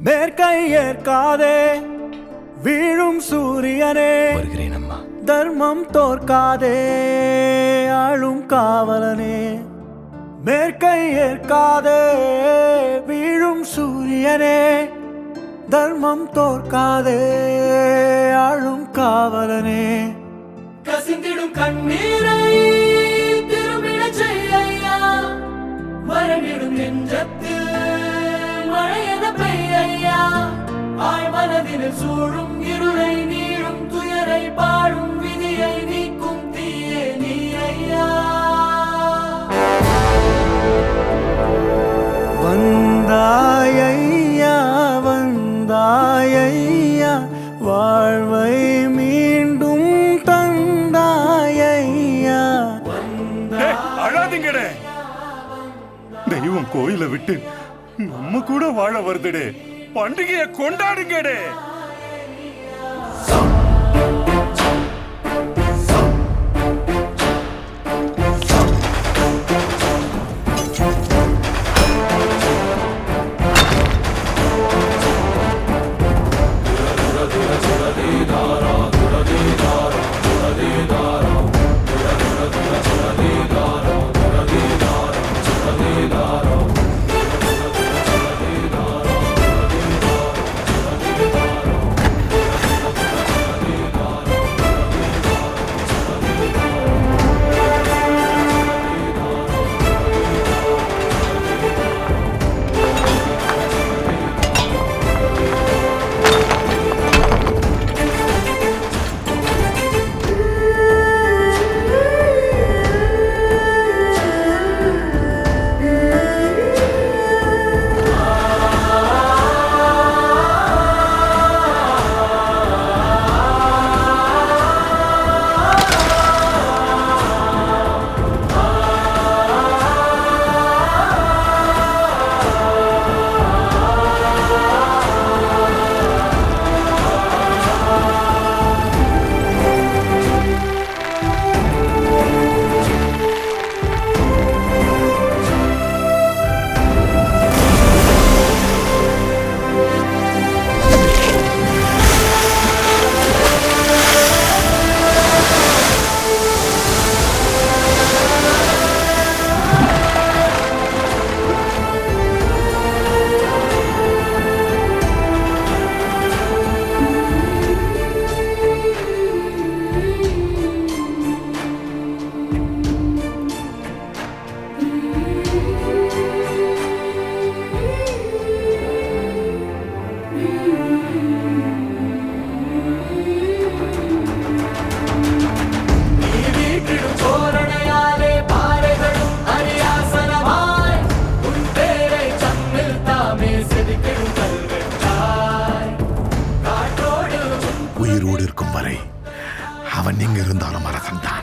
மேற்கை ஏற்காதே வீழும் சூரியனே வருகிறேன் அம்மா தர்மம் தோற்காதே ஆளும் காவலனே மேற்கை ஏற்காதே வீழும் சூரியனே தர்மம் தோற்காதே ஆளும் காவலனே கசிந்திடும் கண்ணீரை திரும்பிடச் செய்யா மரணிடும் நெஞ்சத்தில் மழையென பெய்யா ஆய் மனதினில் சூழும் இருளை நீளும் துயரை பாடும் விதியை நீக்கும் தீயே நீ ஐயா வந்தாயையா வந்தாயையா வாழ்வை மீண்டும் தந்தாயையா டேய், அழாதீங்கடே தெய்வம் கோயிலை விட்டு நம்ம கூட வாழ வருதுடே பண்டிகையை கொண்டாடுங்கடே நீ வீட்டிடும் தோரணையாலே பாறைகளும் அரியாசனமாய் உன் பேரை சம்மில் தாமே செதுக்கிடும் கல்வெட்டாய் காற்றோடு உயிரோடு இருக்கும் வரை அவன் எங்க இருந்தாலும் அரசன் தான்